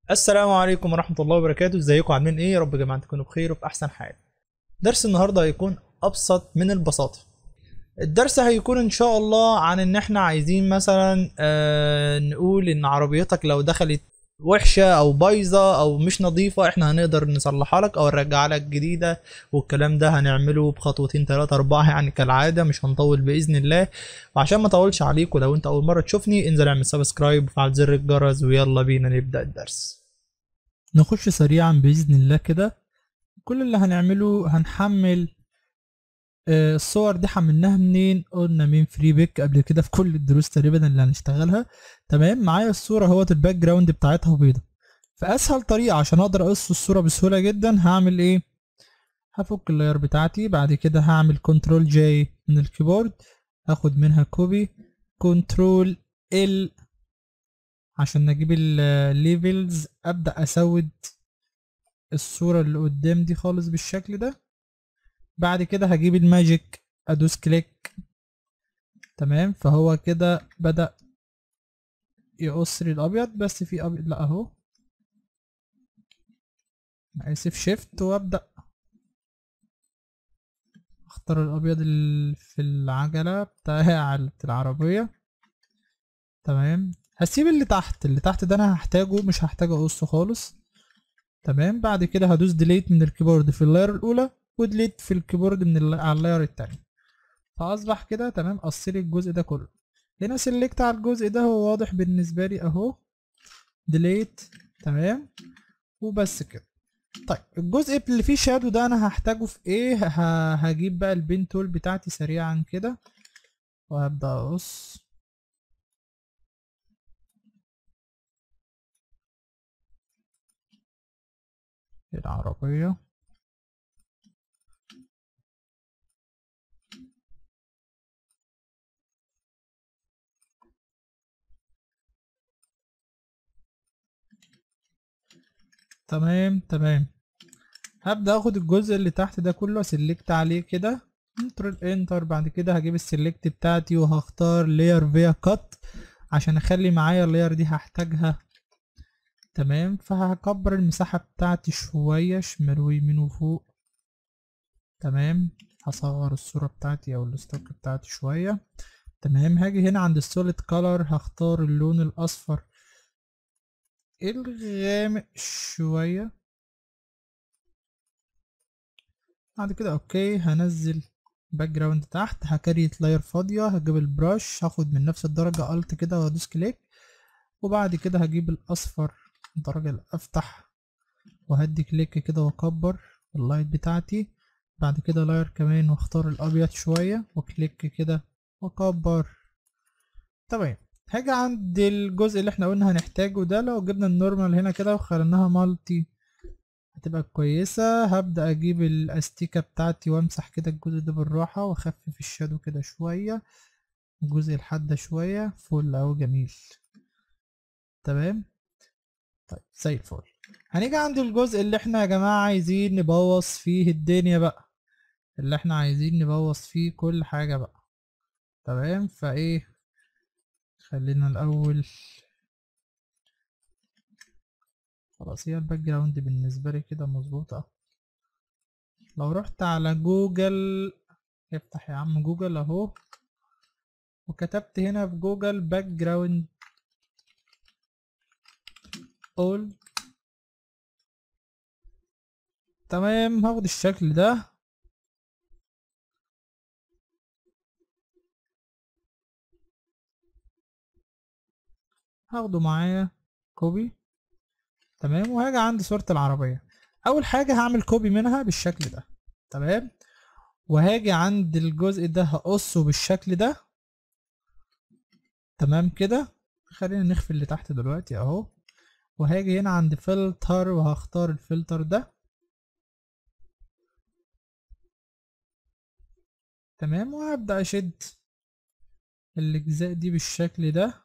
السلام عليكم ورحمة الله وبركاته ازيكم عاملين ايه يا رب يا جماعة تكونوا بخير وفي احسن حال درس النهاردة هيكون ابسط من البساطة الدرس هيكون ان شاء الله عن ان احنا عايزين مثلا آه نقول ان عربيتك لو دخلت وحشة او بايظة او مش نظيفة احنا هنقدر نصلحها لك او نرجعها لك جديدة والكلام ده هنعمله بخطوتين تلاتة اربعة يعني كالعادة مش هنطول باذن الله وعشان ما اطولش عليكم لو انت اول مرة تشوفني انزل اعمل سبسكرايب وفعل زر الجرس ويلا بينا نبدأ الدرس نخش سريعا بإذن الله كده كل اللي هنعمله هنحمل آه، الصور دي حملناها منين قلنا من فري بيك قبل كده في كل الدروس تقريبا اللي هنشتغلها تمام معايا الصورة اهوت الباك جراوند بتاعتها بيضة فأسهل طريقة عشان أقدر أقص الصورة بسهولة جدا هعمل إيه هفك اللاير بتاعتي بعد كده هعمل كنترول جي من الكيبورد هاخد منها كوبي كنترول ال عشان نجيب الليفلز ابدا اسود الصورة اللي قدام دي خالص بالشكل ده بعد كده هجيب الماجيك ادوس كليك تمام فهو كده بدأ يقص لي الابيض بس في ابيض لا اهو اسف شيفت وابدأ اختار الابيض اللي في العجلة بتاع العربية تمام هسيب اللي تحت اللي تحت ده انا هحتاجه مش هحتاج اقصه خالص تمام بعد كده هدوس ديليت من الكيبورد في اللاير الاولى وديليت في الكيبورد من الل- على اللاير التاني فاصبح كده تمام قصلي الجزء ده كله هنا سيلكت على الجزء ده هو واضح بالنسبه لي اهو ديليت تمام وبس كده طيب الجزء اللي فيه شادو ده انا هحتاجه في ايه ه- هجيب بقى البين تول بتاعتي سريعا كده وهبدا اقص العربية تمام تمام هبدأ اخد الجزء اللي تحت ده كله اسلكت عليه كده كنترول انتر بعد كده هجيب السلكت بتاعتي وهختار لاير فيا كات عشان اخلي معايا اللاير دي هحتاجها تمام فهكبر المساحة بتاعتي شوية شمال ويمين وفوق تمام هصغر الصورة بتاعتي او الستوك بتاعتي شوية تمام هاجي هنا عند السوليد كولر هختار اللون الاصفر الغامق شوية بعد كده اوكي هنزل باك جراوند تحت هكريت لاير فاضية هجيب البراش هاخد من نفس الدرجة الت كده وادوس كليك وبعد كده هجيب الاصفر الدرجة اللي افتح وهدي كليك كده واكبر اللايت بتاعتي بعد كده لاير كمان واختار الابيض شوية وكليك كده واكبر تمام هاجي عند الجزء اللي احنا قلنا هنحتاجه ده لو جبنا النورمال هنا كده وخليناها مالتي هتبقى كويسة هبدأ اجيب الاستيكة بتاعتي وامسح كده الجزء ده بالراحة واخفف الشادو كده شوية الجزء الحادة شوية فل اوي جميل تمام طيب زي الفل هنيجي عند الجزء اللي احنا يا جماعة عايزين نبوظ فيه الدنيا بقى اللي احنا عايزين نبوظ فيه كل حاجة بقى تمام فايه خلينا الاول خلاص هي الباك جراوند بالنسبة لي كده مظبوطة لو رحت على جوجل افتح يا عم جوجل اهو وكتبت هنا في جوجل باك جراوند اول تمام هاخد الشكل ده هاخده معايا كوبي تمام وهاجي عند صورة العربية اول حاجة هعمل كوبي منها بالشكل ده تمام وهاجي عند الجزء ده هقصه بالشكل ده تمام كده خلينا نخفي اللي تحت دلوقتي اهو وهاجي هنا عند فلتر وهختار الفلتر ده تمام وهبدأ اشد الاجزاء دي بالشكل ده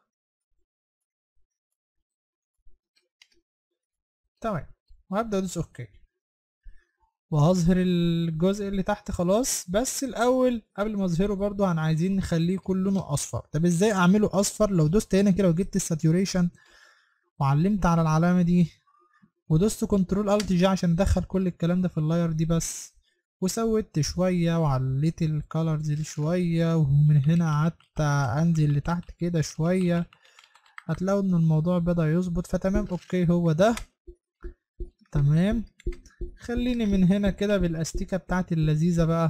تمام وهبدأ ادوس اوكي وهظهر الجزء اللي تحت خلاص بس الاول قبل ما اظهره برضو هن عايزين نخليه كل لونه اصفر طب ازاي اعمله اصفر لو دوست هنا كده وجبت الساتوريشن وعلمت على العلامة دي ودوست كنترول الت جي عشان ادخل كل الكلام ده في اللاير دي بس وسويت شوية وعليت الكالرز دي شوية ومن هنا قعدت انزل لتحت كده شوية هتلاقوا ان الموضوع بدأ يظبط فتمام اوكي هو ده تمام خليني من هنا كده بالاستيكة بتاعتي اللذيذة بقى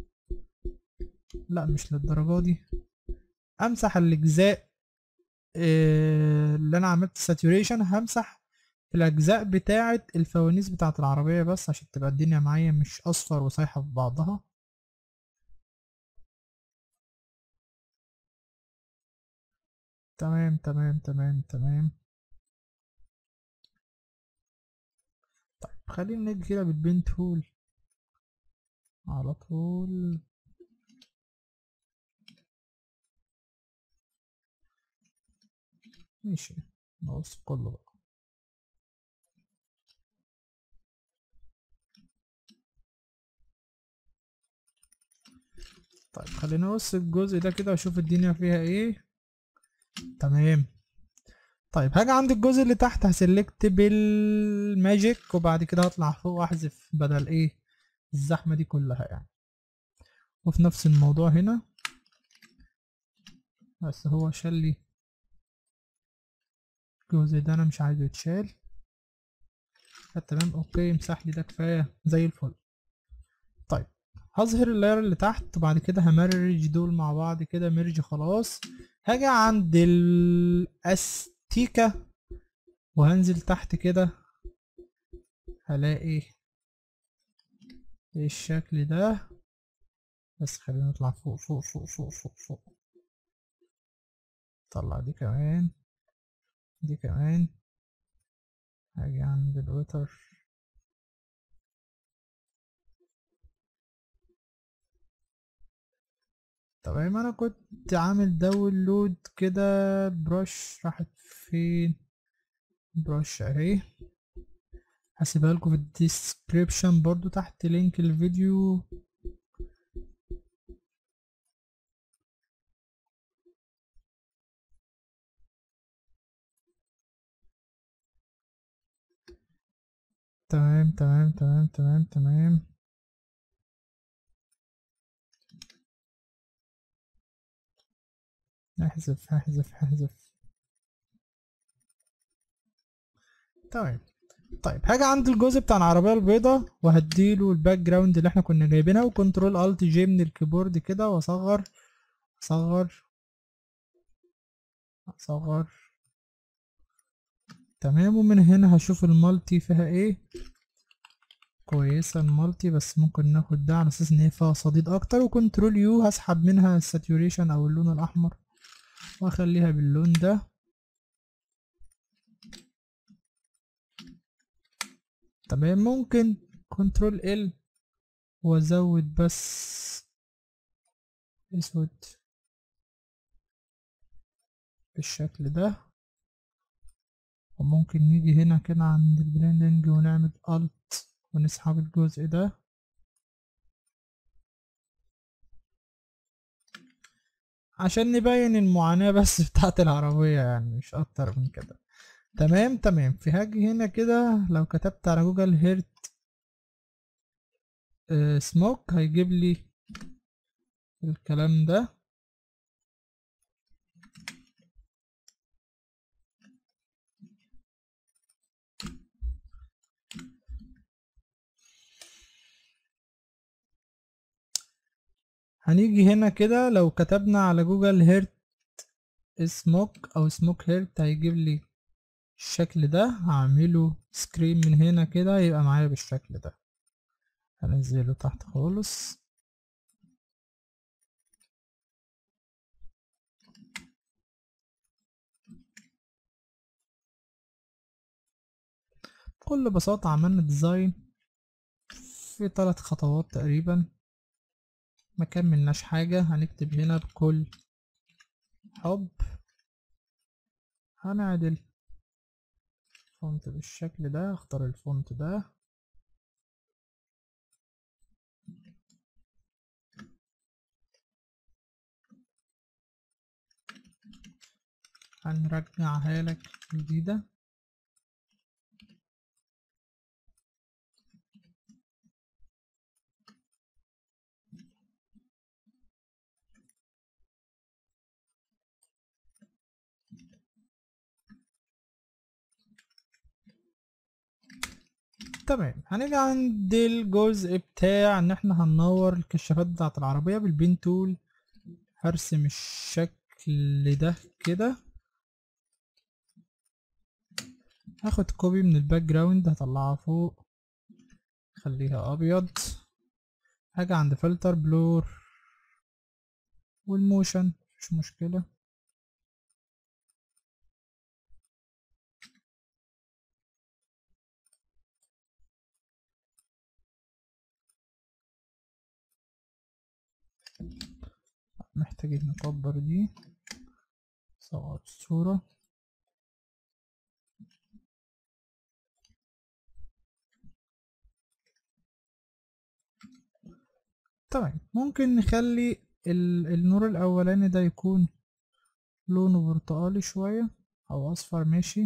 لا مش للدرجة دي امسح الاجزاء آه، اللي انا عملت ساتوريشن همسح الاجزاء بتاعه الفوانيس بتاعه العربيه بس عشان تبقى الدنيا معايا مش اصفر وسايحه في بعضها تمام تمام تمام تمام طيب خلينا نيجي كده بالبين تول على طول ماشي نقص كله بقى طيب خلينا نقص الجزء ده كده واشوف الدنيا فيها ايه تمام طيب هاجي عند الجزء اللي تحت هسلكت بالماجيك وبعد كده هطلع فوق واحذف بدل ايه الزحمة دي كلها يعني وفي نفس الموضوع هنا بس هو شال لي الجزء ده انا مش عايزه يتشال تمام اوكي امسح لي ده كفايه زي الفل طيب هظهر اللاير اللي تحت وبعد كده همرج دول مع بعض كده ميرج خلاص هاجي عند الاستيكة وهنزل تحت كده هلاقي الشكل ده بس خلينا نطلع فوق فوق فوق فوق فوق فوق طلع دي كمان دي كمان هاجي عند الوتر تمام انا كنت عامل داونلود كده برش راحت فين برش اهي هسيبها لكم في الديسكريبشن برضو تحت لينك الفيديو تمام تمام تمام تمام تمام احذف احذف احذف تمام طيب هاجي عند الجزء بتاع العربية البيضاء وهديله الباك جراوند اللي احنا كنا جايبينها وكنترول الت جي من الكيبورد كده واصغر اصغر اصغر تمام ومن هنا هشوف المالتي فيها ايه كويسة المالتي بس ممكن ناخد ده على اساس ان هي فيها صديد اكتر وكنترول يو هسحب منها الساتوريشن او اللون الاحمر واخليها باللون ده تمام ممكن كنترول ال وازود بس اسود بالشكل ده وممكن نيجي هنا كده عند البلندنج ونعمل الت ونسحب الجزء ده عشان نبين المعاناة بس بتاعت العربية يعني مش أكتر من كده تمام تمام في هاجي هنا كده لو كتبت على جوجل هيرت آه سموك هيجيب لي الكلام ده هنيجي هنا كده لو كتبنا على جوجل هيرت سموك او سموك هيرت هيجيب لي الشكل ده هعمله سكرين من هنا كده يبقى معايا بالشكل ده هنزله تحت خالص بكل بساطة عملنا ديزاين في ثلاث خطوات تقريبا ما كملناش حاجة هنكتب هنا بكل حب هنعدل فونت بالشكل ده اختار الفونت ده هنرجعها لك جديدة تمام هنيجي عند الجزء بتاع ان احنا هننور الكشافات بتاعة العربية بالبين تول هرسم الشكل ده كده هاخد كوبي من الباك جراوند هطلعها فوق خليها ابيض هاجي عند فلتر بلور والموشن مش مشكلة محتاجين نكبر دي صور الصورة تمام ممكن نخلي ال- النور الاولاني ده يكون لونه برتقالي شوية او اصفر ماشي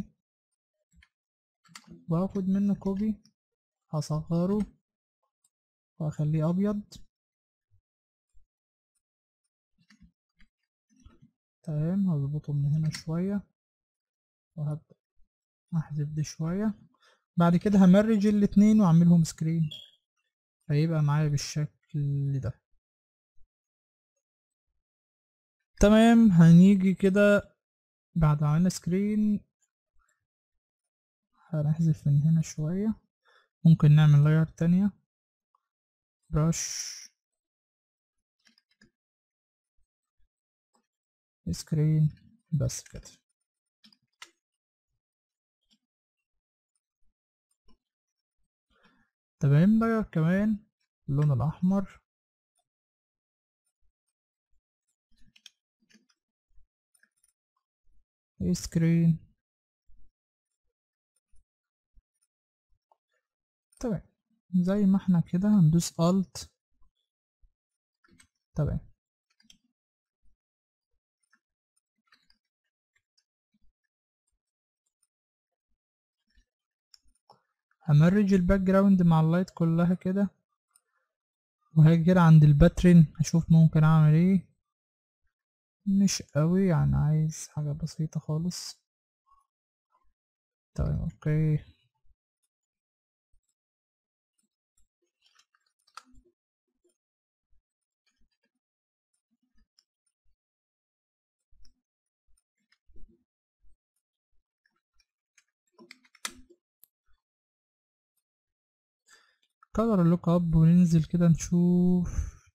واخد منه كوبي هصغره واخليه ابيض تمام هظبطه من هنا شوية وهبدأ احذف دي شوية بعد كده همرج الاتنين واعملهم سكرين هيبقى معايا بالشكل ده تمام هنيجي كده بعد ما عملنا سكرين هنحذف من هنا شوية ممكن نعمل لاير تانية برش سكرين بس كده تمام لاير كمان اللون الأحمر سكرين تمام زي ما احنا كده هندوس Alt تمام همرج الباك جراوند مع اللايت كلها كده وهاجي كده عند الباترين اشوف ممكن اعمل ايه مش قوي يعني عايز حاجة بسيطة خالص تمام اوكي كلر اللوك اب وننزل كده نشوف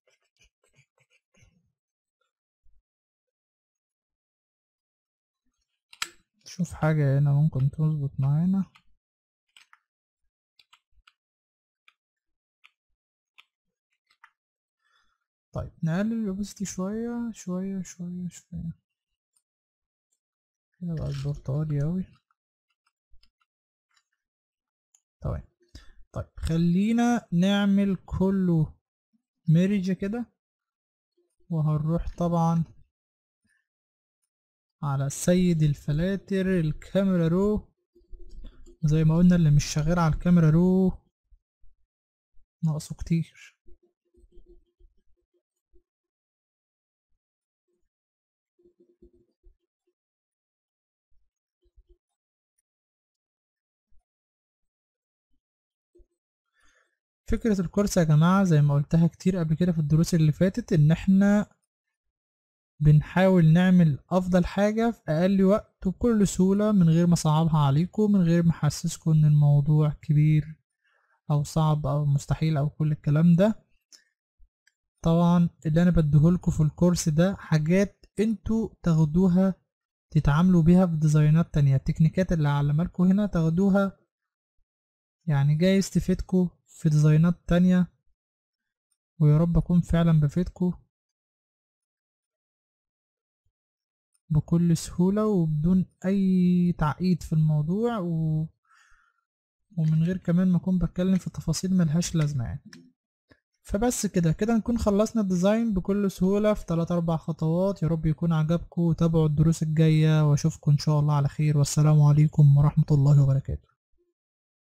نشوف حاجة هنا ممكن تظبط معانا طيب نقلل الاوبستي شوية شوية شوية شوية كده بقى برتقالي اوي طيب طيب خلينا نعمل كله ميرج كده وهنروح طبعا على سيد الفلاتر الكاميرا رو زي ما قلنا اللي مش شغال على الكاميرا رو ناقصه كتير فكرة الكورس يا جماعة زي ما قلتها كتير قبل كده في الدروس اللي فاتت ان احنا بنحاول نعمل افضل حاجة في اقل وقت وبكل سهولة من غير ما اصعبها عليكم من غير ما احسسكم ان الموضوع كبير او صعب او مستحيل او كل الكلام ده طبعا اللي انا بديهولكوا في الكورس ده حاجات انتوا تاخدوها تتعاملوا بيها في ديزاينات تانية التكنيكات اللي هعلمها هنا تاخدوها يعني جايز تفيدكوا في ديزاينات تانية ويا رب اكون فعلا بفيدكوا بكل سهولة وبدون اي تعقيد في الموضوع و... ومن غير كمان ما اكون بتكلم في تفاصيل ملهاش لازمة يعني فبس كده كده نكون خلصنا الديزاين بكل سهولة في 3 4 خطوات يا رب يكون عجبكم وتابعوا الدروس الجاية واشوفكم ان شاء الله على خير والسلام عليكم ورحمة الله وبركاته